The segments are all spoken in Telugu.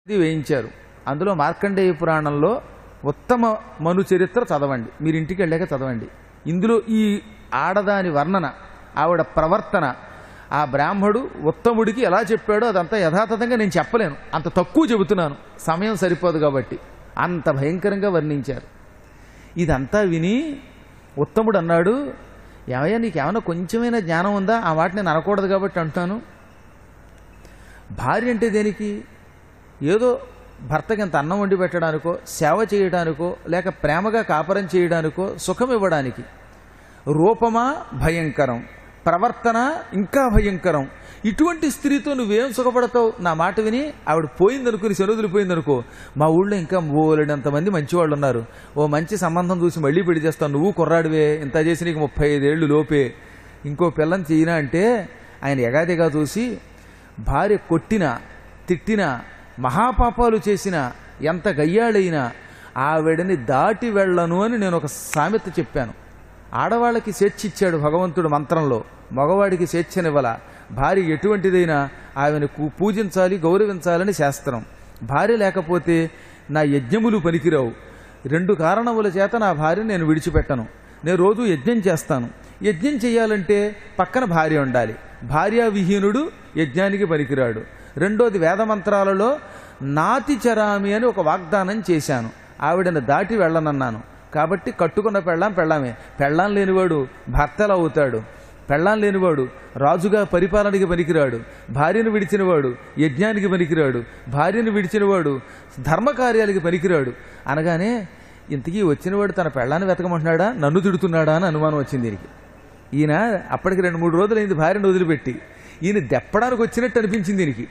ఇది వేయించారు అందులో మార్కండేయ పురాణంలో ఉత్తమ మను చరిత్ర చదవండి మీరు ఇంటికి వెళ్ళాక చదవండి ఇందులో ఈ ఆడదాని వర్ణన ఆవిడ ప్రవర్తన ఆ బ్రాహ్మడు ఉత్తముడికి ఎలా చెప్పాడో అదంతా యథాతథంగా నేను చెప్పలేను అంత తక్కువ చెబుతున్నాను సమయం సరిపోదు కాబట్టి అంత భయంకరంగా వర్ణించారు ఇదంతా విని ఉత్తముడు అన్నాడు ఏమయ్యా నీకేమైనా కొంచెమైనా జ్ఞానం ఉందా ఆ మాట నేను అనకూడదు కాబట్టి అంటున్నాను భార్య అంటే దేనికి ఏదో భర్తకి ఇంత అన్నం వండి పెట్టడానికో సేవ చేయడానికో లేక ప్రేమగా కాపరం చేయడానికో సుఖం ఇవ్వడానికి రూపమా భయంకరం ప్రవర్తన ఇంకా భయంకరం ఇటువంటి స్త్రీతో నువ్వేం సుఖపడతావు నా మాట విని ఆవిడ పోయిందనుకుని శనుదులు పోయిందనుకో మా ఊళ్ళో ఇంకా బోలెడంతమంది మంచివాళ్ళు ఉన్నారు ఓ మంచి సంబంధం చూసి మళ్ళీ పెళ్లి చేస్తావు నువ్వు కుర్రాడివే ఇంత చేసి నీకు ముప్పై ఐదేళ్లు లోపే ఇంకో పిల్లని చేయనా అంటే ఆయన ఎగాదిగా చూసి భార్య కొట్టినా తిట్టినా మహాపాపాలు చేసినా ఎంత గయ్యాళైనా ఆవిడని దాటి వెళ్ళను అని నేను ఒక సామెత చెప్పాను ఆడవాళ్ళకి స్వేచ్ఛ ఇచ్చాడు భగవంతుడు మంత్రంలో మగవాడికి స్వేచ్ఛనివ్వల భార్య ఎటువంటిదైనా ఆమెను కు- పూజించాలి గౌరవించాలని శాస్త్రం భార్య లేకపోతే నా యజ్ఞములు పనికిరావు రెండు కారణముల చేత నా భార్యను నేను విడిచిపెట్టను నేను రోజు యజ్ఞం చేస్తాను యజ్ఞం చేయాలంటే పక్కన భార్య ఉండాలి భార్యా విహీనుడు యజ్ఞానికి పనికిరాడు రెండోది వేదమంత్రాలలో నాతి చరామి అని ఒక వాగ్దానం చేశాను ఆవిడని దాటి వెళ్ళనన్నాను కాబట్టి కట్టుకున్న పెళ్ళాం పెళ్ళామే పెళ్ళాం లేనివాడు భర్తలు అవుతాడు పెళ్ళాం లేనివాడు రాజుగా పరిపాలనకి పనికిరాడు భార్యను విడిచినవాడు యజ్ఞానికి పనికిరాడు భార్యను విడిచినవాడు ధర్మకార్యాలకి పనికిరాడు అనగానే ఇంతకీ వచ్చినవాడు తన పెళ్ళాన్ని వెతకమంటున్నాడా నన్ను తిడుతున్నాడా అని అనుమానం వచ్చింది దీనికి ఈయన అప్పటికి రెండు మూడు రోజులైంది భార్యను వదిలిపెట్టి ఈయన దెప్పడానికి వచ్చినట్టు అనిపించింది దీనికి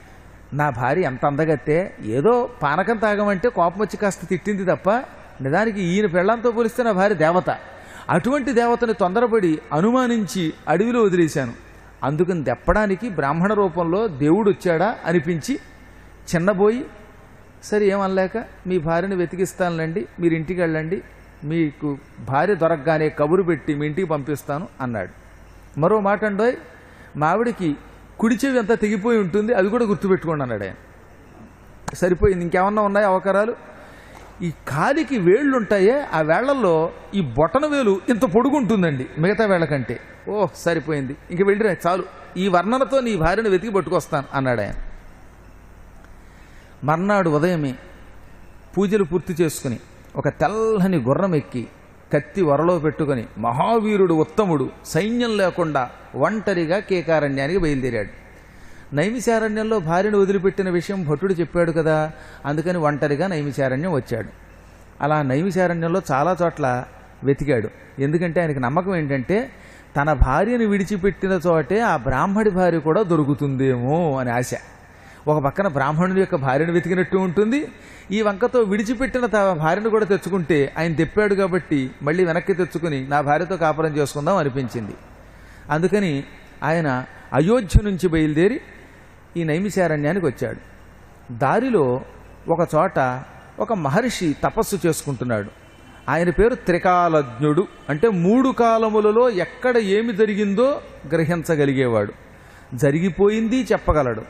నా భార్య ఎంత అందగత్తే ఏదో పానకం తాగమంటే కోపం వచ్చి కాస్త తిట్టింది తప్ప నిజానికి ఈయన పెళ్ళంతో పోలిస్తే నా భార్య దేవత అటువంటి దేవతని తొందరపడి అనుమానించి అడవిలో వదిలేశాను అందుకని దెప్పడానికి బ్రాహ్మణ రూపంలో దేవుడు వచ్చాడా అనిపించి చిన్నబోయి సరే ఏమనలేక మీ భార్యను వెతికిస్తానులేండి మీరు ఇంటికి వెళ్ళండి మీకు భార్య దొరకగానే కబురు పెట్టి మీ ఇంటికి పంపిస్తాను అన్నాడు మరో మాట అండోయ్ మా ఆవిడికి కుడి చెవి అంతా తెగిపోయి ఉంటుంది అది కూడా గుర్తుపెట్టుకోండి అన్నాడు ఆయన సరిపోయింది ఇంకేమన్నా ఉన్నాయా అవకరాలు ఈ కాలికి వేళ్ళు ఉంటాయే ఆ వేళ్లలో ఈ బొటన వేలు ఇంత పొడుగుంటుందండి మిగతా వేళ్ల కంటే ఓ సరిపోయింది ఇంక వెళ్ళిరా చాలు ఈ వర్ణనతో నీ భార్యను వెతికి పట్టుకొస్తాను అన్నాడు ఆయన మర్నాడు ఉదయమే పూజలు పూర్తి చేసుకుని ఒక తెల్లని గుర్రం ఎక్కి కత్తి వరలో పెట్టుకుని మహావీరుడు ఉత్తముడు సైన్యం లేకుండా ఒంటరిగా కేకారణ్యానికి బయలుదేరాడు నైమిశారణ్యంలో భార్యను వదిలిపెట్టిన విషయం భట్టుడు చెప్పాడు కదా అందుకని ఒంటరిగా నైమిశారణ్యం వచ్చాడు అలా నైమిశారణ్యంలో చాలా చోట్ల వెతికాడు ఎందుకంటే ఆయనకి నమ్మకం ఏంటంటే తన భార్యను విడిచిపెట్టిన చోటే ఆ బ్రాహ్మడి భార్య కూడా దొరుకుతుందేమో అని ఆశ ఒక పక్కన బ్రాహ్మణుడి యొక్క భార్యను వెతికినట్టు ఉంటుంది ఈ వంకతో విడిచిపెట్టిన తన భార్యను కూడా తెచ్చుకుంటే ఆయన తెప్పాడు కాబట్టి మళ్ళీ వెనక్కి తెచ్చుకుని నా భార్యతో కాపురం చేసుకుందాం అనిపించింది అందుకని ఆయన అయోధ్య నుంచి బయలుదేరి ఈ నైమిశారణ్యానికి వచ్చాడు దారిలో ఒక చోట ఒక మహర్షి తపస్సు చేసుకుంటున్నాడు ఆయన పేరు త్రికాలజ్ఞుడు అంటే మూడు కాలములలో ఎక్కడ ఏమి జరిగిందో గ్రహించగలిగేవాడు జరిగిపోయింది చెప్పగలడు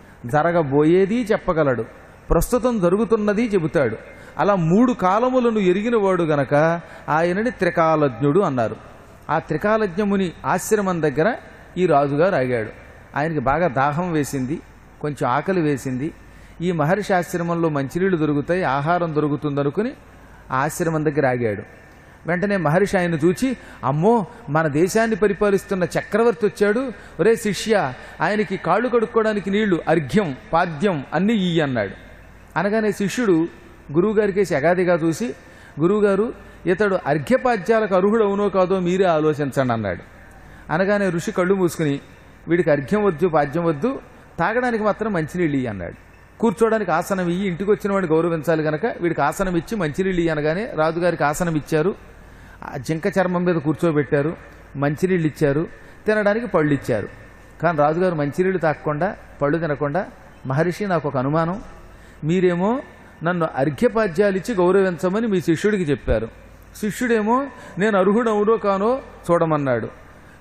జరగబోయేది చెప్పగలడు ప్రస్తుతం జరుగుతున్నది చెబుతాడు అలా మూడు కాలములను ఎరిగినవాడు గనక ఆయనని త్రికాలజ్ఞుడు అన్నారు ఆ త్రికాలజ్ఞముని ఆశ్రమం దగ్గర ఈ రాజుగారు ఆగాడు ఆయనకి బాగా దాహం వేసింది కొంచెం ఆకలి వేసింది ఈ మహర్షి ఆశ్రమంలో మంచినీళ్లు దొరుకుతాయి ఆహారం దొరుకుతుందనుకుని ఆ ఆశ్రమం దగ్గర ఆగాడు వెంటనే మహర్షి ఆయన చూచి అమ్మో మన దేశాన్ని పరిపాలిస్తున్న చక్రవర్తి వచ్చాడు ఒరే శిష్య ఆయనకి కాళ్ళు కడుక్కోవడానికి నీళ్లు అర్ఘ్యం పాద్యం అన్నీ ఇయ్యి అన్నాడు అనగానే శిష్యుడు గురువుగారికేసి అగాదిగా చూసి గురువుగారు ఇతడు అర్ఘ్యపాద్యాలకు అర్హుడు అవునో కాదో మీరే ఆలోచించండి అన్నాడు అనగానే ఋషి కళ్ళు మూసుకుని వీడికి అర్ఘ్యం వద్దు పాద్యం వద్దు తాగడానికి మాత్రం మంచినీళ్ళు ఇయ్యి అన్నాడు కూర్చోడానికి ఆసనం ఇయ్యి ఇంటికి వచ్చిన వాడిని గౌరవించాలి గనక వీడికి ఆసనం ఇచ్చి మంచినీళ్ళు ఇయ్యి అనగానే రాజుగారికి ఆసనం ఇచ్చారు ఆ జింక చర్మం మీద కూర్చోబెట్టారు మంచినీళ్ళు ఇచ్చారు తినడానికి పళ్ళు ఇచ్చారు కానీ రాజుగారు మంచినీళ్ళు తాగకుండా పళ్ళు తినకుండా మహర్షి నాకు ఒక అనుమానం మీరేమో నన్ను అర్ఘ్యపాద్యాలు ఇచ్చి గౌరవించమని మీ శిష్యుడికి చెప్పారు శిష్యుడేమో నేను అర్హుడు అవునో కానో చూడమన్నాడు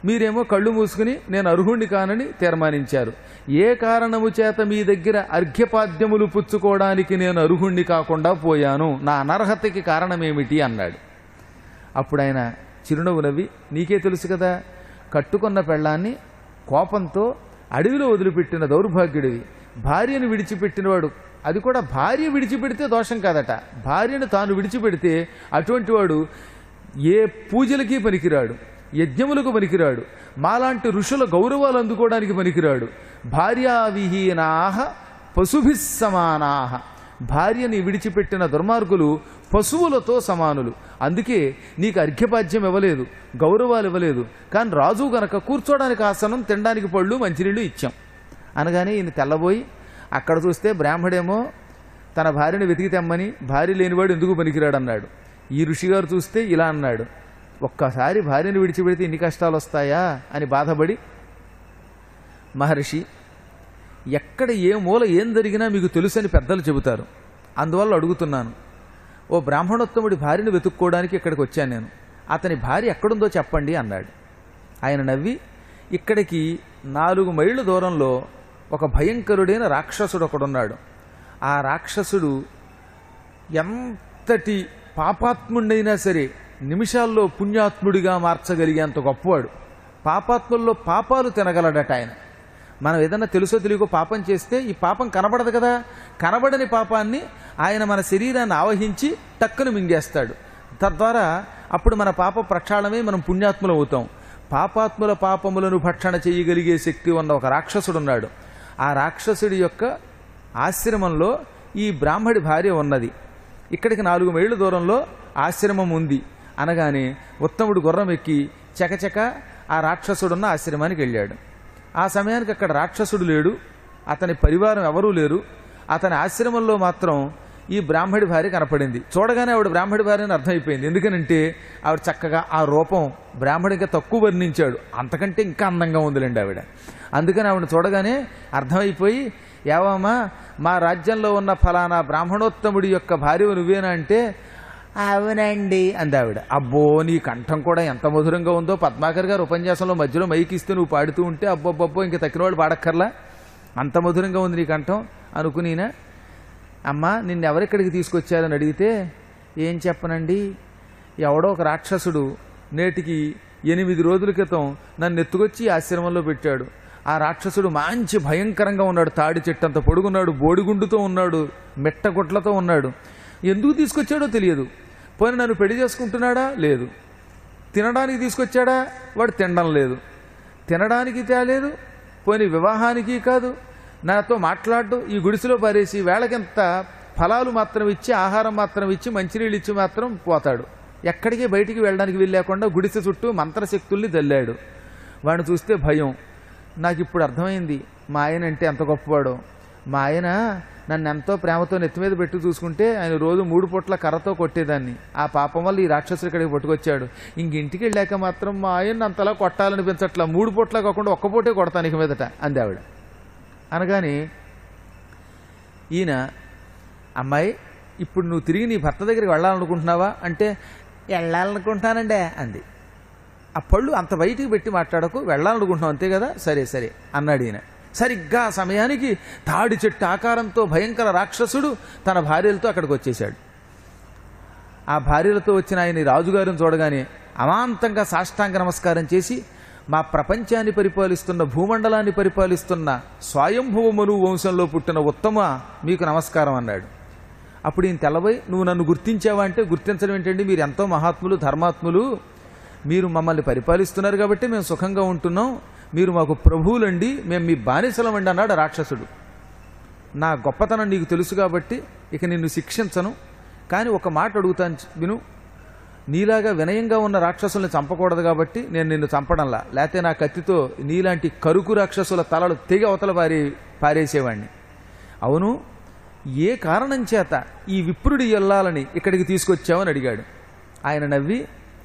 మీరేమో కళ్ళు మూసుకుని నేను అర్హుణ్ణి కానని తీర్మానించారు ఏ కారణము చేత మీ దగ్గర అర్ఘ్యపాద్యములు పుచ్చుకోవడానికి నేను అర్హుణ్ణి కాకుండా పోయాను నా అనర్హతకి కారణమేమిటి అన్నాడు అప్పుడు ఆయన చిరునవ్వు నవ్వి నీకే తెలుసు కదా కట్టుకున్న పెళ్ళాన్ని కోపంతో అడవిలో వదిలిపెట్టిన దౌర్భాగ్యుడివి భార్యను విడిచిపెట్టినవాడు అది కూడా భార్య విడిచిపెడితే దోషం కాదట భార్యను తాను విడిచిపెడితే అటువంటి వాడు ఏ పూజలకి పనికిరాడు యజ్ఞములకు పనికిరాడు మాలాంటి ఋషుల గౌరవాలు అందుకోవడానికి పనికిరాడు భార్యావిహీనాహ పశుభిస్ సమానాహ భార్యని విడిచిపెట్టిన దుర్మార్గులు పశువులతో సమానులు అందుకే నీకు అర్ఘ్యపాద్యం ఇవ్వలేదు గౌరవాలు ఇవ్వలేదు కానీ రాజు గనక కూర్చోడానికి ఆసనం తినడానికి పళ్ళు మంచినీళ్ళు ఇచ్చాం అనగానే ఈయన తెల్లబోయి అక్కడ చూస్తే బ్రాహ్మడేమో తన భార్యను వెతికి తెమ్మని భార్య లేనివాడు ఎందుకు పనికిరాడు అన్నాడు ఈ ఋషిగారు చూస్తే ఇలా అన్నాడు ఒక్కసారి భార్యను విడిచిపెడితే ఇన్ని కష్టాలు వస్తాయా అని బాధపడి మహర్షి ఎక్కడ ఏ మూల ఏం జరిగినా మీకు తెలుసని పెద్దలు చెబుతారు అందువల్ల అడుగుతున్నాను ఓ బ్రాహ్మణోత్తముడి భార్యను వెతుక్కోవడానికి ఇక్కడికి వచ్చాను నేను అతని భార్య ఎక్కడుందో చెప్పండి అన్నాడు ఆయన నవ్వి ఇక్కడికి నాలుగు మైళ్ళ దూరంలో ఒక భయంకరుడైన రాక్షసుడు ఒకడున్నాడు ఆ రాక్షసుడు ఎంతటి పాపాత్ముడైనా సరే నిమిషాల్లో పుణ్యాత్ముడిగా మార్చగలిగేంత గొప్పవాడు పాపాత్ముల్లో పాపాలు తినగలడట ఆయన మనం ఏదన్నా తెలుసో తెలియకో పాపం చేస్తే ఈ పాపం కనబడదు కదా కనబడని పాపాన్ని ఆయన మన శరీరాన్ని ఆవహించి టక్కును మింగేస్తాడు తద్వారా అప్పుడు మన పాప ప్రక్షాళమే మనం పుణ్యాత్ములు అవుతాం పాపాత్ముల పాపములను భక్షణ చేయగలిగే శక్తి ఉన్న ఒక రాక్షసుడు ఉన్నాడు ఆ రాక్షసుడి యొక్క ఆశ్రమంలో ఈ బ్రాహ్మడి భార్య ఉన్నది ఇక్కడికి నాలుగు మైళ్ళ దూరంలో ఆశ్రమం ఉంది అనగానే ఉత్తముడు గుర్రం ఎక్కి చకచక ఆ రాక్షసుడున్న ఆశ్రమానికి వెళ్ళాడు ఆ సమయానికి అక్కడ రాక్షసుడు లేడు అతని పరివారం ఎవరూ లేరు అతని ఆశ్రమంలో మాత్రం ఈ బ్రాహ్మడి భార్య కనపడింది చూడగానే ఆవిడ బ్రాహ్మడి భార్య అని అర్థమైపోయింది ఎందుకనంటే ఆవిడ చక్కగా ఆ రూపం బ్రాహ్మడు ఇంకా తక్కువ వర్ణించాడు అంతకంటే ఇంకా అందంగా ఉందిలేండి ఆవిడ అందుకని ఆవిడ చూడగానే అర్థమైపోయి ఏవమ్మా మా రాజ్యంలో ఉన్న ఫలానా బ్రాహ్మణోత్తముడి యొక్క భార్య నువ్వేనా అంటే అవునండి అంది ఆవిడ అబ్బో నీ కంఠం కూడా ఎంత మధురంగా ఉందో పద్మాకర్ గారు ఉపన్యాసంలో మధ్యలో మైకి ఇస్తే నువ్వు పాడుతూ ఉంటే అబ్బబ్బబ్బో ఇంక తక్కినవాడు పాడక్కర్లా అంత మధురంగా ఉంది నీ కంఠం అనుకునినా అమ్మా నిన్ను ఎవరెక్కడికి తీసుకొచ్చారని అడిగితే ఏం చెప్పనండి ఎవడో ఒక రాక్షసుడు నేటికి ఎనిమిది రోజుల క్రితం నన్ను ఎత్తుకొచ్చి ఈ ఆశ్రమంలో పెట్టాడు ఆ రాక్షసుడు మంచి భయంకరంగా ఉన్నాడు తాడి చెట్టు అంత పొడుగున్నాడు బోడిగుండుతో ఉన్నాడు మెట్టగొట్లతో ఉన్నాడు ఎందుకు తీసుకొచ్చాడో తెలియదు పోనీ నన్ను పెళ్లి చేసుకుంటున్నాడా లేదు తినడానికి తీసుకొచ్చాడా వాడు తినడం లేదు తినడానికి తేలేదు పోనీ వివాహానికి కాదు నాతో మాట్లాడు ఈ గుడిసెలో పారేసి వేళకింత ఫలాలు మాత్రం ఇచ్చి ఆహారం మాత్రం ఇచ్చి మంచినీళ్ళు ఇచ్చి మాత్రం పోతాడు ఎక్కడికి బయటికి వెళ్ళడానికి వీల్లేకుండా గుడిసె చుట్టూ మంత్రశక్తుల్ని దల్లాడు వాడిని చూస్తే భయం నాకు ఇప్పుడు అర్థమైంది మా ఆయన అంటే ఎంత గొప్పవాడో మా ఆయన నన్ను ఎంతో ప్రేమతో నెత్తి మీద పెట్టి చూసుకుంటే ఆయన రోజు మూడు పూట్ల కర్రతో కొట్టేదాన్ని ఆ పాపం వల్ల ఈ రాక్షసుడు ఇక్కడికి పట్టుకొచ్చాడు ఇంక ఇంటికి వెళ్ళాక మాత్రం మా ఆయన అంతలా కొట్టాలనిపించట్లా మూడు పూట్ల కాకుండా ఒక్క పూటే కొడతాను ఇక మీదట అంది ఆవిడ అనగానే ఈయన అమ్మాయి ఇప్పుడు నువ్వు తిరిగి నీ భర్త దగ్గరికి వెళ్ళాలనుకుంటున్నావా అంటే వెళ్ళాలనుకుంటున్నానండే అంది ఆ పళ్ళు అంత బయటికి పెట్టి మాట్లాడకు వెళ్ళాలనుకుంటున్నావు అంతే కదా సరే సరే అన్నాడు ఈయన సరిగ్గా ఆ సమయానికి తాడి చెట్టు ఆకారంతో భయంకర రాక్షసుడు తన భార్యలతో అక్కడికి వచ్చేశాడు ఆ భార్యలతో వచ్చిన ఆయన ఈ రాజుగారిని చూడగానే అమాంతంగా సాష్టాంగ నమస్కారం చేసి మా ప్రపంచాన్ని పరిపాలిస్తున్న భూమండలాన్ని పరిపాలిస్తున్న స్వయంభువ మను వంశంలో పుట్టిన ఉత్తమ మీకు నమస్కారం అన్నాడు అప్పుడు ఈయన తెల్లబోయి నువ్వు నన్ను గుర్తించావా అంటే గుర్తించడం ఏంటండి మీరు ఎంతో మహాత్ములు ధర్మాత్ములు మీరు మమ్మల్ని పరిపాలిస్తున్నారు కాబట్టి మేము సుఖంగా ఉంటున్నాం మీరు మాకు ప్రభువులండి మేము మీ బానిసలమండి అన్నాడు ఆ రాక్షసుడు నా గొప్పతనం నీకు తెలుసు కాబట్టి ఇక నిన్ను శిక్షించను కానీ ఒక మాట అడుగుతాను విను నీలాగా వినయంగా ఉన్న రాక్షసుల్ని చంపకూడదు కాబట్టి నేను నిన్ను చంపడంలా లేకపోతే నా కత్తితో నీలాంటి కరుకు రాక్షసుల తలలు తెగి అవతల పారి పారేసేవాణ్ణి అవును ఏ కారణం చేత ఈ విప్రుడి ఎల్లాలని ఇక్కడికి తీసుకొచ్చావని అడిగాడు ఆయన నవ్వి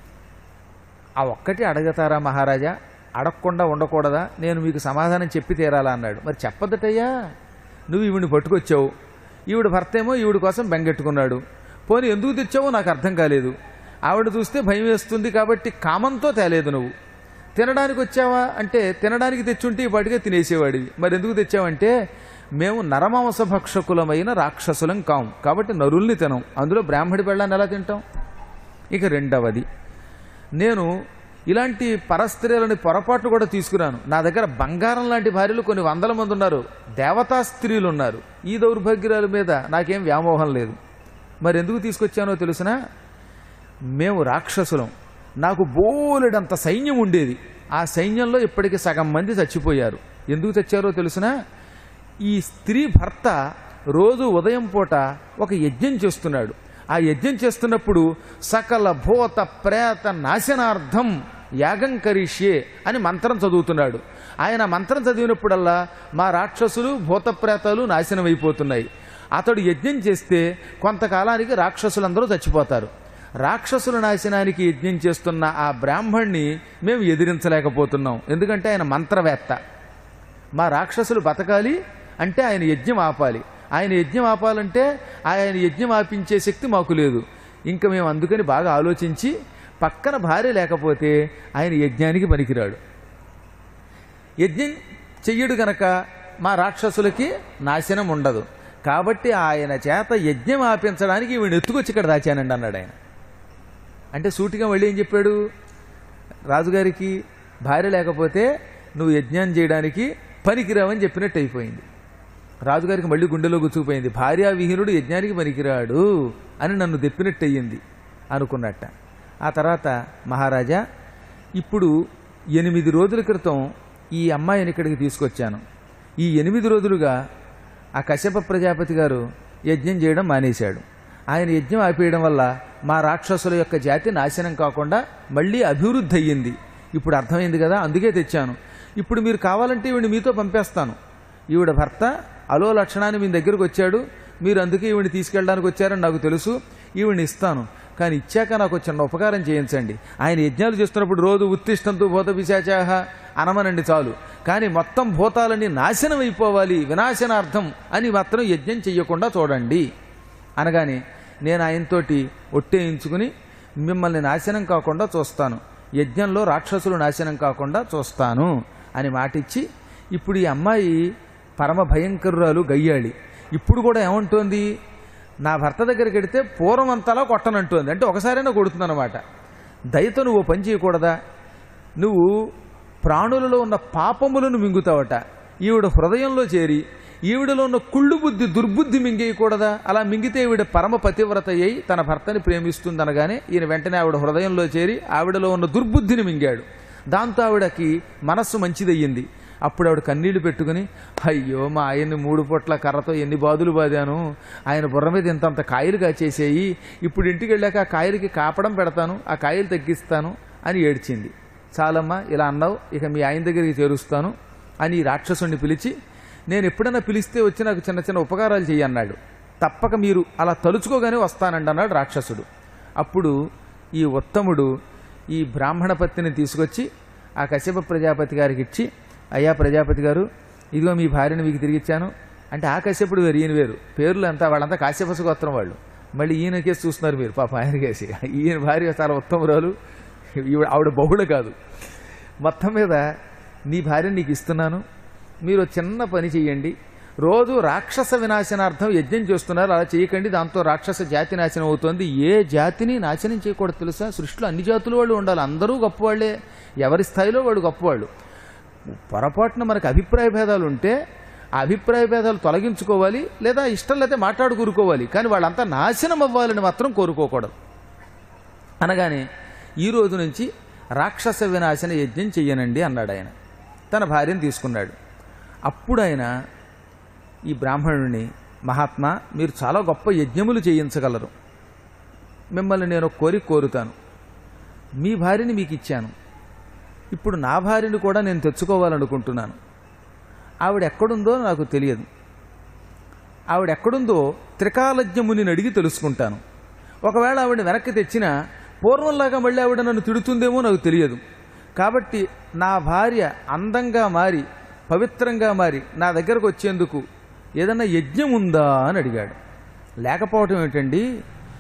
ఆ ఒక్కటి అడగతారా మహారాజా అడగకుండా ఉండకూడదా నేను మీకు సమాధానం చెప్పి తీరాలా అన్నాడు మరి చెప్పద్దటయ్యా నువ్వు ఈవిడిని పట్టుకొచ్చావు ఈవిడ భర్త ఏమో ఈవిడ కోసం బెంగెట్టుకున్నాడు పోనీ ఎందుకు తెచ్చావో నాకు అర్థం కాలేదు ఆవిడ చూస్తే భయం వేస్తుంది కాబట్టి కామంతో తేలేదు నువ్వు తినడానికి వచ్చావా అంటే తినడానికి తెచ్చుంటే ఈ పాటిగా తినేసేవాడివి మరి ఎందుకు తెచ్చావంటే మేము నరమాంస భక్షకులమైన రాక్షసులం కాం కాబట్టి నరుల్ని తినం అందులో బ్రాహ్మడి పెళ్ళాన్ని ఎలా తింటాం ఇక రెండవది నేను ఇలాంటి పరస్త్రీలని పొరపాట్లు కూడా తీసుకురాను నా దగ్గర బంగారం లాంటి భార్యలు కొన్ని వందల మంది ఉన్నారు దేవతా స్త్రీలు ఉన్నారు ఈ దౌర్భాగ్యాల మీద నాకేం వ్యామోహం లేదు మరి ఎందుకు తీసుకొచ్చానో తెలుసునా మేము రాక్షసులం నాకు బోలెడంత సైన్యం ఉండేది ఆ సైన్యంలో ఇప్పటికి సగం మంది చచ్చిపోయారు ఎందుకు చచ్చారో తెలుసునా ఈ స్త్రీ భర్త రోజు ఉదయం పూట ఒక యజ్ఞం చేస్తున్నాడు ఆ యజ్ఞం చేస్తున్నప్పుడు సకల భూత ప్రేత నాశనార్థం యాగం కరిష్యే అని మంత్రం చదువుతున్నాడు ఆయన మంత్రం చదివినప్పుడల్లా మా రాక్షసులు భూత ప్రేతాలు నాశనం అయిపోతున్నాయి అతడు యజ్ఞం చేస్తే కొంతకాలానికి రాక్షసులందరూ చచ్చిపోతారు రాక్షసుల నాశనానికి యజ్ఞం చేస్తున్న ఆ బ్రాహ్మణ్ణి మేము ఎదిరించలేకపోతున్నాం ఎందుకంటే ఆయన మంత్రవేత్త మా రాక్షసులు బతకాలి అంటే ఆయన యజ్ఞం ఆపాలి ఆయన యజ్ఞం ఆపాలంటే ఆయన యజ్ఞం ఆపించే శక్తి మాకు లేదు ఇంకా మేము అందుకని బాగా ఆలోచించి పక్కన భార్య లేకపోతే ఆయన యజ్ఞానికి పనికిరాడు యజ్ఞం చెయ్యడు గనక మా రాక్షసులకి నాశనం ఉండదు కాబట్టి ఆయన చేత యజ్ఞం ఆపించడానికి ఈవిడ ఎత్తుకొచ్చి ఇక్కడ దాచానండి అన్నాడు ఆయన అంటే సూటిగా మళ్ళీ ఏం చెప్పాడు రాజుగారికి భార్య లేకపోతే నువ్వు యజ్ఞం చేయడానికి పనికిరావని చెప్పినట్టు అయిపోయింది రాజుగారికి మళ్ళీ గుండెలో గుచ్చుకుపోయింది భార్యా విహీనుడు యజ్ఞానికి పనికిరాడు అని నన్ను దెప్పినట్టు అయ్యింది అనుకున్నట్ట ఆ తర్వాత మహారాజా ఇప్పుడు ఎనిమిది రోజుల క్రితం ఈ అమ్మాయిని ఇక్కడికి తీసుకొచ్చాను ఈ ఎనిమిది రోజులుగా ఆ కశ్యప ప్రజాపతి గారు యజ్ఞం చేయడం మానేశాడు ఆయన యజ్ఞం ఆపేయడం వల్ల మా రాక్షసుల యొక్క జాతి నాశనం కాకుండా మళ్ళీ అభివృద్ధి అయ్యింది ఇప్పుడు అర్థమైంది కదా అందుకే తెచ్చాను ఇప్పుడు మీరు కావాలంటే ఈవిడ మీతో పంపేస్తాను ఈవిడ భర్త అలో లక్షణాన్ని మీ దగ్గరకు వచ్చాడు మీరు అందుకే ఈవిని తీసుకెళ్ళడానికి వచ్చారని నాకు తెలుసు ఈవిని ఇస్తాను కానీ ఇచ్చాక నాకు చిన్న ఉపకారం చేయించండి ఆయన యజ్ఞాలు చేస్తున్నప్పుడు రోజు ఉత్తిష్టంతో భూత పిశాచాహ అనమనండి చాలు కానీ మొత్తం భూతాలన్నీ నాశనం అయిపోవాలి వినాశనార్థం అని మాత్రం యజ్ఞం చెయ్యకుండా చూడండి అనగానే నేను ఆయనతోటి ఒట్టేయించుకుని మిమ్మల్ని నాశనం కాకుండా చూస్తాను యజ్ఞంలో రాక్షసులు నాశనం కాకుండా చూస్తాను అని మాటిచ్చి ఇప్పుడు ఈ అమ్మాయి పరమ భయంకరురాలు గయ్యాళి ఇప్పుడు కూడా ఏమంటోంది నా భర్త దగ్గరికి వెడితే పూర్వం అంతలా కొట్టనంటోంది అంటే ఒకసారైనా కొడుతుందన్నమాట దయతో నువ్వు ఓ పని చేయకూడదా నువ్వు ప్రాణులలో ఉన్న పాపములను మింగుతావట ఈవిడ హృదయంలో చేరి ఈవిడలో ఉన్న కుళ్ళు బుద్ధి దుర్బుద్ధి మింగేయకూడదా అలా మింగితే ఈవిడ పరమ పతివ్రత అయి తన భర్తని ప్రేమిస్తుందనగానే ఈయన వెంటనే ఆవిడ హృదయంలో చేరి ఆవిడలో ఉన్న దుర్బుద్ధిని మింగాడు దాంతో ఆవిడకి మనస్సు మంచిదయ్యింది అప్పుడు ఆవిడ కన్నీళ్లు పెట్టుకుని అయ్యో మా ఆయన్ని మూడు పొట్ల కర్రతో ఎన్ని బాధలు బాదాను ఆయన బుర్ర మీద ఇంతంత కాయలు కాచేసేయి ఇప్పుడు ఇంటికి వెళ్ళాక ఆ కాయలకి కాపడం పెడతాను ఆ కాయలు తగ్గిస్తాను అని ఏడ్చింది చాలమ్మా ఇలా అన్నావు ఇక మీ ఆయన దగ్గరికి చేరుస్తాను అని ఈ రాక్షసుని పిలిచి నేను ఎప్పుడైనా పిలిస్తే వచ్చి నాకు చిన్న చిన్న ఉపకారాలు చెయ్యి అన్నాడు తప్పక మీరు అలా తలుచుకోగానే వస్తానండి అన్నాడు రాక్షసుడు అప్పుడు ఈ ఉత్తముడు ఈ బ్రాహ్మణ పత్తిని తీసుకొచ్చి ఆ కశ్యప ప్రజాపతి గారికి ఇచ్చి అయ్యా ప్రజాపతి గారు ఇదిగో మీ భార్యను మీకు తిరిగిచ్చాను అంటే ఆ కశ్యపుడు వేరు ఈయన వేరు పేర్లు అంతా వాళ్ళంతా కాశ్యపసు గోత్రం వాళ్ళు మళ్ళీ ఈయనకేసి చూస్తున్నారు మీరు పాప ఆయనకేసి ఈయన భార్య చాలా ఉత్తమురాలు ఈవిడ ఆవిడ బహుళ కాదు మొత్తం మీద నీ భార్య నీకు ఇస్తున్నాను మీరు చిన్న పని చెయ్యండి రోజు రాక్షస వినాశనార్థం యజ్ఞం చేస్తున్నారు అలా చేయకండి దాంతో రాక్షస జాతి నాశనం అవుతుంది ఏ జాతిని నాశనం చేయకూడదు తెలుసా సృష్టిలో అన్ని జాతుల వాళ్ళు ఉండాలి అందరూ గొప్పవాళ్లే ఎవరి స్థాయిలో వాడు గొప్పవాళ్ళు పొరపాటున మనకు అభిప్రాయ భేదాలు ఉంటే ఆ అభిప్రాయ భేదాలు తొలగించుకోవాలి లేదా ఇష్టం లేకపోతే మాట్లాడు కూరుకోవాలి కానీ వాళ్ళంతా నాశనం అవ్వాలని మాత్రం కోరుకోకూడదు అనగానే ఈ రోజు నుంచి రాక్షస వినాశన యజ్ఞం చెయ్యనండి అన్నాడు ఆయన తన భార్యను తీసుకున్నాడు అప్పుడు ఆయన ఈ బ్రాహ్మణుడిని మహాత్మా మీరు చాలా గొప్ప యజ్ఞములు చేయించగలరు మిమ్మల్ని నేను ఒక కోరిక కోరుతాను మీ భార్యని మీకు ఇచ్చాను ఇప్పుడు నా భార్యని కూడా నేను తెచ్చుకోవాలనుకుంటున్నాను ఆవిడ ఎక్కడుందో నాకు తెలియదు ఆవిడ ఎక్కడుందో త్రికాలజ్ఞముని అడిగి తెలుసుకుంటాను ఒకవేళ ఆవిడ వెనక్కి తెచ్చినా పూర్వంలాగా మళ్ళీ ఆవిడ నన్ను తిడుతుందేమో నాకు తెలియదు కాబట్టి నా భార్య అందంగా మారి పవిత్రంగా మారి నా దగ్గరకు వచ్చేందుకు ఏదన్నా యజ్ఞం ఉందా అని అడిగాడు లేకపోవటం ఏమిటండి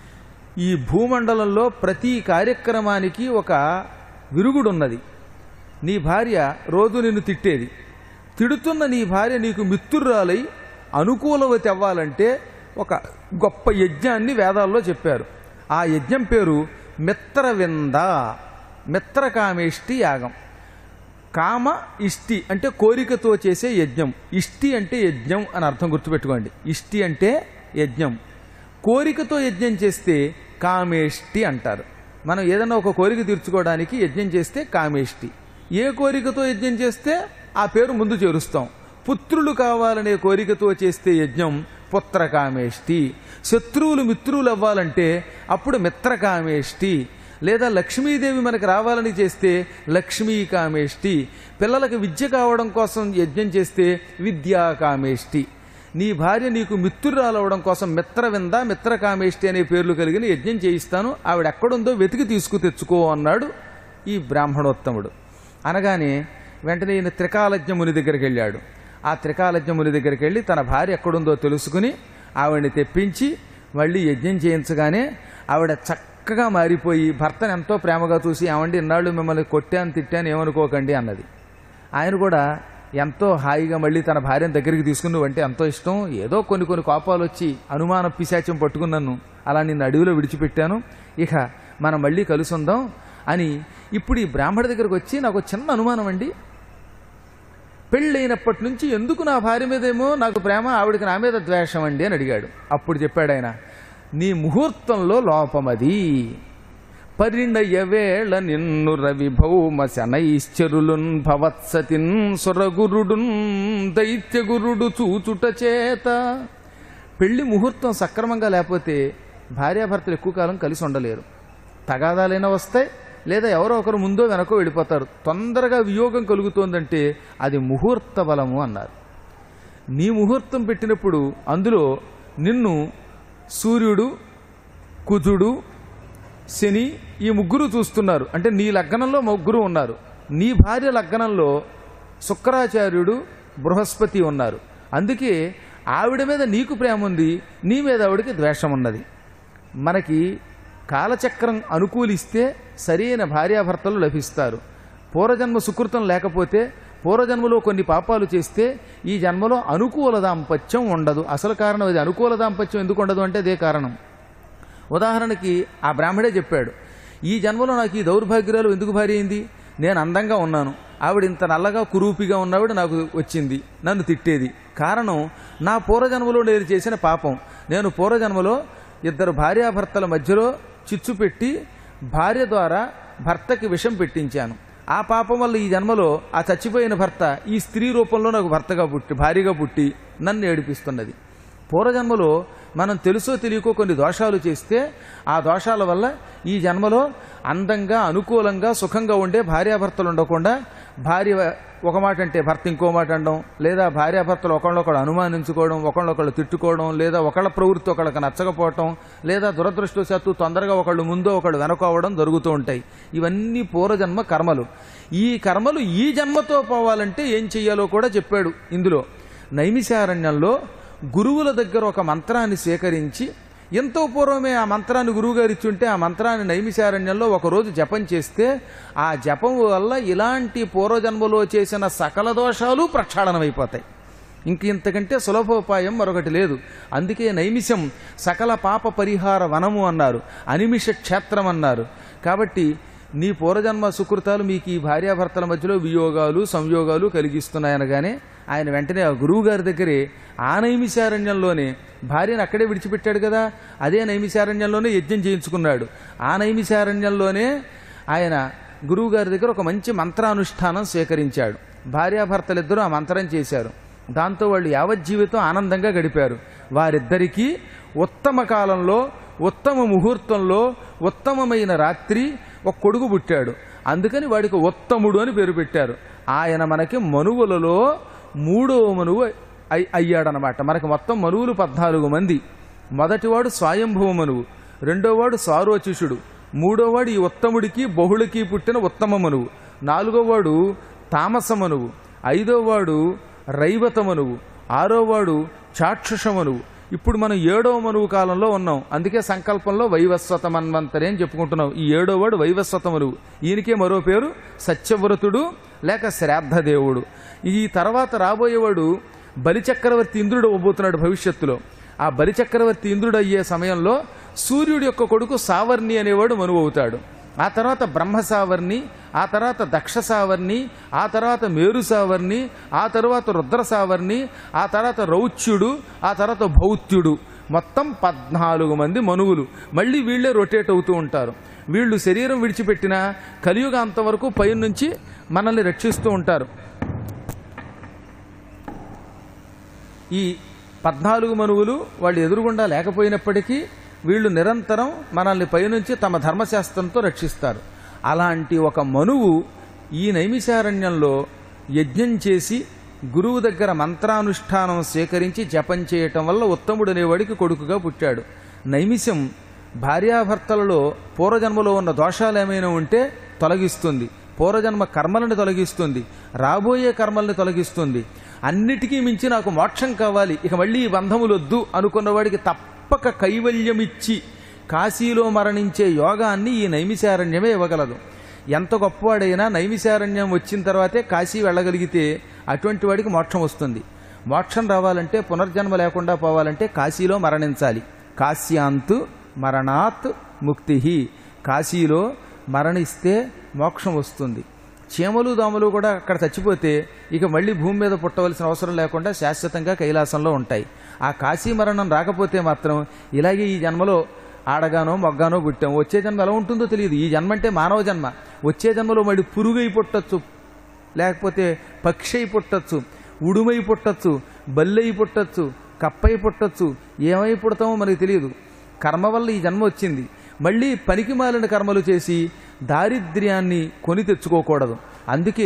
ఈ భూమండలంలో ప్రతి కార్యక్రమానికి ఒక విరుగుడు ఉన్నది నీ భార్య రోజు నిన్ను తిట్టేది తిడుతున్న నీ భార్య నీకు మిత్రురాలై అనుకూలవతి అవ్వాలంటే ఒక గొప్ప యజ్ఞాన్ని వేదాల్లో చెప్పారు ఆ యజ్ఞం పేరు మిత్రవింద మిత్రకామేష్టి యాగం కామ ఇష్టి అంటే కోరికతో చేసే యజ్ఞం ఇష్టి అంటే యజ్ఞం అని అర్థం గుర్తుపెట్టుకోండి ఇష్టి అంటే యజ్ఞం కోరికతో యజ్ఞం చేస్తే కామేష్టి అంటారు మనం ఏదైనా ఒక కోరిక తీర్చుకోవడానికి యజ్ఞం చేస్తే కామేష్టి ఏ కోరికతో యజ్ఞం చేస్తే ఆ పేరు ముందు చేరుస్తాం పుత్రులు కావాలనే కోరికతో చేస్తే యజ్ఞం పుత్రకామేష్టి శత్రువులు మిత్రులు అవ్వాలంటే అప్పుడు మిత్రకామేష్టి లేదా లక్ష్మీదేవి మనకు రావాలని చేస్తే లక్ష్మీ కామేష్టి పిల్లలకు విద్య కావడం కోసం యజ్ఞం చేస్తే విద్యాకామేష్టి నీ భార్య నీకు మిత్రురాలవడం కోసం మిత్రవింద మిత్రకామేష్టి అనే పేర్లు కలిగిన యజ్ఞం చేయిస్తాను ఆవిడ ఎక్కడుందో వెతికి తీసుకు తెచ్చుకో అన్నాడు ఈ బ్రాహ్మణోత్తముడు అనగానే వెంటనే ఈయన త్రికాలజ్ఞ ముని దగ్గరికి వెళ్ళాడు ఆ త్రికాలజ్ఞ ముని దగ్గరికి వెళ్ళి తన భార్య ఎక్కడుందో తెలుసుకుని ఆవిడని తెప్పించి మళ్ళీ యజ్ఞం చేయించగానే ఆవిడ చక్కగా మారిపోయి భర్తను ఎంతో ప్రేమగా చూసి ఏమండి ఇన్నాళ్ళు మిమ్మల్ని కొట్టాను తిట్టాను ఏమనుకోకండి అన్నది ఆయన కూడా ఎంతో హాయిగా మళ్ళీ తన భార్యను దగ్గరికి తీసుకుని నువ్వంటే ఎంతో ఇష్టం ఏదో కొన్ని కొన్ని కోపాలు వచ్చి అనుమాన పిశాచం పట్టుకున్నాను అలా నిన్ను అడవిలో విడిచిపెట్టాను ఇక మనం మళ్ళీ కలుసుందాం అని ఇప్పుడు ఈ బ్రాహ్మడి దగ్గరకు వచ్చి నాకు ఒక చిన్న అనుమానం అండి పెళ్ళైనప్పటి నుంచి ఎందుకు నా భార్య మీదేమో నాకు ప్రేమ ఆవిడకి నా మీద ద్వేషం అండి అని అడిగాడు అప్పుడు చెప్పాడు ఆయన నీ ముహూర్తంలో లోపమది పరిణయ వేళ నిన్ను రవి భౌమ శనైశ్చరులున్ భవత్సతిన్ సురగురుడున్ దైత్యగురుడు చూచుట చేత పెళ్లి ముహూర్తం సక్రమంగా లేకపోతే భార్యాభర్తలు ఎక్కువ కాలం కలిసి ఉండలేరు తగాదాలైనా వస్తాయి లేదా ఎవరో ఒకరు ముందో వెనకో వెళ్ళిపోతారు తొందరగా వియోగం కలుగుతోందంటే అది ముహూర్త బలము అన్నారు నీ ముహూర్తం పెట్టినప్పుడు అందులో నిన్ను సూర్యుడు కుజుడు శని ఈ ముగ్గురు చూస్తున్నారు అంటే నీ లగ్నంలో ముగ్గురు ఉన్నారు నీ భార్య లగ్నంలో శుక్రాచార్యుడు బృహస్పతి ఉన్నారు అందుకే ఆవిడ మీద నీకు ప్రేమ ఉంది నీ మీద ఆవిడకి ద్వేషం ఉన్నది మనకి కాలచక్రం అనుకూలిస్తే సరైన భార్యాభర్తలు లభిస్తారు పూర్వజన్మ సుకృతం లేకపోతే పూర్వజన్మలో కొన్ని పాపాలు చేస్తే ఈ జన్మలో అనుకూల దాంపత్యం ఉండదు అసలు కారణం ఇది అనుకూల దాంపత్యం ఎందుకు ఉండదు అంటే అదే కారణం ఉదాహరణకి ఆ బ్రాహ్మడే చెప్పాడు ఈ జన్మలో నాకు ఈ దౌర్భాగ్యాలు ఎందుకు భారీ అయింది నేను అందంగా ఉన్నాను ఆవిడ ఇంత నల్లగా కురూపిగా ఉన్నవాడు నాకు వచ్చింది నన్ను తిట్టేది కారణం నా పూర్వజన్మలో నేను చేసిన పాపం నేను పూర్వజన్మలో ఇద్దరు భార్యాభర్తల మధ్యలో చిచ్చు పెట్టి భార్య ద్వారా భర్తకి విషం పెట్టించాను ఆ పాపం వల్ల ఈ జన్మలో ఆ చచ్చిపోయిన భర్త ఈ స్త్రీ రూపంలో నాకు భర్తగా పుట్టి భార్యగా పుట్టి నన్ను ఏడిపిస్తున్నది పూర్వజన్మలో మనం తెలుసో తెలియకో కొన్ని దోషాలు చేస్తే ఆ దోషాల వల్ల ఈ జన్మలో అందంగా అనుకూలంగా సుఖంగా ఉండే భార్యాభర్తలు ఉండకుండా భార్య ఒక మాట అంటే భర్త ఇంకో మాట అనడం లేదా భార్యాభర్తలు ఒకళ్ళొకళ్ళు అనుమానించుకోవడం ఒకళ్ళొకళ్ళు తిట్టుకోవడం లేదా ఒకళ్ళ ప్రవృత్తి ఒకళ్ళకి నచ్చకపోవటం లేదా దురదృష్టవశాత్తు తొందరగా ఒకళ్ళు ముందో ఒకళ్ళు వెనకోవడం జరుగుతూ ఉంటాయి ఇవన్నీ పూర్వజన్మ కర్మలు ఈ కర్మలు ఈ జన్మతో పోవాలంటే ఏం చెయ్యాలో కూడా చెప్పాడు ఇందులో నైమిషారణ్యంలో గురువుల దగ్గర ఒక మంత్రాన్ని సేకరించి ఎంతో పూర్వమే ఆ మంత్రాన్ని గురువుగారు ఇచ్చుంటే ఆ మంత్రాన్ని నైమిషారణ్యంలో ఒకరోజు జపం చేస్తే ఆ జపం వల్ల ఇలాంటి పూర్వజన్మలో చేసిన సకల దోషాలు ప్రక్షాళనమైపోతాయి ఇంక ఇంతకంటే సులభోపాయం మరొకటి లేదు అందుకే నైమిషం సకల పాప పరిహార వనము అన్నారు అనిమిష క్షేత్రం అన్నారు కాబట్టి నీ పూర్వజన్మ సుకృతాలు మీకు ఈ భార్యాభర్తల మధ్యలో వియోగాలు సంయోగాలు కలిగిస్తున్నాయనగానే ఆయన వెంటనే ఆ గురువు గారి దగ్గరే ఆ నైమిషారణ్యంలోనే భార్యను అక్కడే విడిచిపెట్టాడు కదా అదే నైమిషారణ్యంలోనే యజ్ఞం చేయించుకున్నాడు ఆ నైమిషారణ్యంలోనే ఆయన గురువు గారి దగ్గర ఒక మంచి మంత్రానుష్ఠానం స్వీకరించాడు భార్యాభర్తలిద్దరూ ఆ మంత్రం చేశారు దాంతో వాళ్ళు యావజ్జీవితం ఆనందంగా గడిపారు వారిద్దరికీ ఉత్తమ కాలంలో ఉత్తమ ముహూర్తంలో ఉత్తమమైన రాత్రి ఒక కొడుకు పుట్టాడు అందుకని వాడికి ఉత్తముడు అని పేరు పెట్టారు ఆయన మనకి మనువులలో మూడో మనువు అయ్ అయ్యాడనమాట మనకి మొత్తం మనువులు పద్నాలుగు మంది మొదటివాడు స్వయంభవ మనువు రెండోవాడు సారోచిషుడు మూడోవాడు ఈ ఉత్తముడికి బహుళకి పుట్టిన ఉత్తమ మనువు నాలుగోవాడు తామస మనువు ఐదోవాడు రైవత మనువు ఆరోవాడు చాక్షుష మనువు ఇప్పుడు మనం ఏడవ మనువు కాలంలో ఉన్నాం అందుకే సంకల్పంలో వైవస్వత మన్వంతరి అని చెప్పుకుంటున్నాం ఈ ఏడోవాడు వైవస్వత మనువు ఈయనకే మరో పేరు సత్యవ్రతుడు లేక శ్రాద్ధదేవుడు ఈ తర్వాత రాబోయేవాడు బలిచక్రవర్తి ఇంద్రుడు అవ్వబోతున్నాడు భవిష్యత్తులో ఆ బలిచక్రవర్తి ఇంద్రుడు అయ్యే సమయంలో సూర్యుడి యొక్క కొడుకు సావర్ణి అనేవాడు మనువు అవుతాడు ఆ తర్వాత బ్రహ్మ సావర్ణి ఆ తర్వాత దక్ష సావర్ణి ఆ తర్వాత మేరు సావర్ణి ఆ తర్వాత రుద్ర సావర్ణి ఆ తర్వాత రౌచ్యుడు ఆ తర్వాత భౌత్యుడు మొత్తం పద్నాలుగు మంది మనువులు మళ్ళీ వీళ్ళే రొటేట్ అవుతూ ఉంటారు వీళ్ళు శరీరం విడిచిపెట్టిన కలియుగ అంతవరకు పైనుంచి మనల్ని రక్షిస్తూ ఉంటారు ఈ పద్నాలుగు మనువులు వాళ్ళు ఎదురుగుండా లేకపోయినప్పటికీ వీళ్ళు నిరంతరం మనల్ని పైనుంచి తమ ధర్మశాస్త్రంతో రక్షిస్తారు అలాంటి ఒక మనువు ఈ నైమిశారణ్యంలో యజ్ఞం చేసి గురువు దగ్గర మంత్రానుష్ఠానం స్వీకరించి జపం చేయటం వల్ల ఉత్తముడు అనేవాడికి కొడుకుగా పుట్టాడు నైమిషం భార్యాభర్తలలో పూర్వజన్మలో ఉన్న దోషాలు ఏమైనా ఉంటే తొలగిస్తుంది పూర్వజన్మ కర్మలను తొలగిస్తుంది రాబోయే కర్మల్ని తొలగిస్తుంది అన్నిటికీ మించి నాకు మోక్షం కావాలి ఇక మళ్ళీ ఈ బంధములొద్దు అనుకున్నవాడికి తప్పక కైవల్యమిచ్చి కాశీలో మరణించే యోగాన్ని ఈ నైమిశారణ్యమే ఇవ్వగలదు ఎంత గొప్పవాడైనా నైమిశారణ్యం వచ్చిన తర్వాతే కాశీ వెళ్ళగలిగితే అటువంటి వాడికి మోక్షం వస్తుంది మోక్షం రావాలంటే పునర్జన్మ లేకుండా పోవాలంటే కాశీలో మరణించాలి కాశ్యాంత్ మరణాత్ ముక్తి కాశీలో మరణిస్తే మోక్షం వస్తుంది చీమలు దోమలు కూడా అక్కడ చచ్చిపోతే ఇక మళ్ళీ భూమి మీద పుట్టవలసిన అవసరం లేకుండా శాశ్వతంగా కైలాసంలో ఉంటాయి ఆ కాశీ మరణం రాకపోతే మాత్రం ఇలాగే ఈ జన్మలో ఆడగానో మొగ్గానో పుట్టాం వచ్చే జన్మ ఎలా ఉంటుందో తెలియదు ఈ జన్మ అంటే మానవ జన్మ వచ్చే జన్మలో మళ్ళీ పురుగై పుట్టచ్చు లేకపోతే పక్షి అయి పుట్టచ్చు ఉడుమై పుట్టచ్చు బల్లై పుట్టచ్చు కప్పై పుట్టచ్చు ఏమై పుడతామో మనకి తెలియదు కర్మ వల్ల ఈ జన్మ వచ్చింది మళ్ళీ పనికి మాలిన కర్మలు చేసి దారిద్ర్యాన్ని కొని తెచ్చుకోకూడదు అందుకే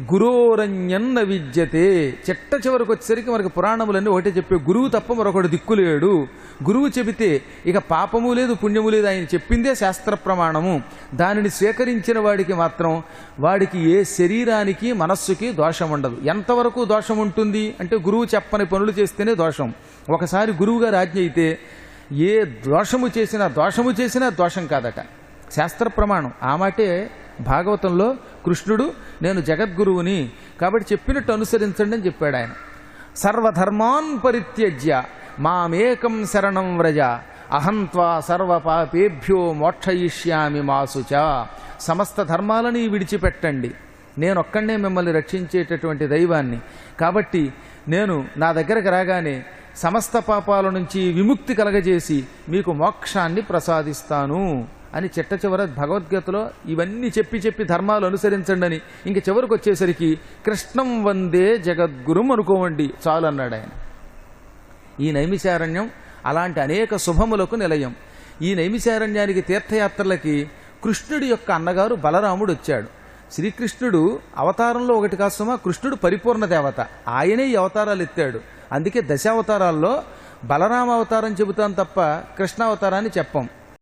గురోరంజన్న విద్యతే చిట్ట చివరికి వచ్చేసరికి మనకి పురాణములన్నీ ఒకటే చెప్పే గురువు తప్ప మరొకటి దిక్కులేడు గురువు చెబితే ఇక పాపము లేదు పుణ్యము లేదు ఆయన చెప్పిందే శాస్త్ర ప్రమాణము దానిని స్వీకరించిన వాడికి మాత్రం వాడికి ఏ శరీరానికి మనస్సుకి దోషం ఉండదు ఎంతవరకు దోషం ఉంటుంది అంటే గురువు చెప్పని పనులు చేస్తేనే దోషం ఒకసారి గురువు గారు ఆజ్ఞ అయితే ఏ దోషము చేసినా దోషము చేసినా దోషం కాదట శాస్త్ర ప్రమాణం ఆ మాటే భాగవతంలో కృష్ణుడు నేను జగద్గురువుని కాబట్టి చెప్పినట్టు అనుసరించండి అని చెప్పాడు ఆయన సర్వధర్మాన్ పరిత్యజ్య మామేకం శరణం వ్రజ అహంత్వా సర్వ పాపేభ్యో మోక్షయిష్యామి మాసుచ సమస్త ధర్మాలని విడిచిపెట్టండి నేను ఒక్కడనే మిమ్మల్ని రక్షించేటటువంటి దైవాన్ని కాబట్టి నేను నా దగ్గరకు రాగానే సమస్త పాపాల నుంచి విముక్తి కలగజేసి మీకు మోక్షాన్ని ప్రసాదిస్తాను అని చిట్ట చివర భగవద్గీతలో ఇవన్నీ చెప్పి చెప్పి ధర్మాలు అనుసరించండి అని ఇంక చివరికి వచ్చేసరికి కృష్ణం వందే జగద్గురుం అనుకోవండి చాలు అన్నాడు ఆయన ఈ నైమిశారణ్యం అలాంటి అనేక శుభములకు నిలయం ఈ నైమిశారణ్యానికి తీర్థయాత్రలకి కృష్ణుడి యొక్క అన్నగారు బలరాముడు వచ్చాడు శ్రీకృష్ణుడు అవతారంలో ఒకటి కాస్తమా కృష్ణుడు పరిపూర్ణ దేవత ఆయనే ఈ అవతారాలు ఎత్తాడు అందుకే దశావతారాల్లో బలరామ అవతారం చెబుతాం తప్ప కృష్ణావతారాన్ని చెప్పం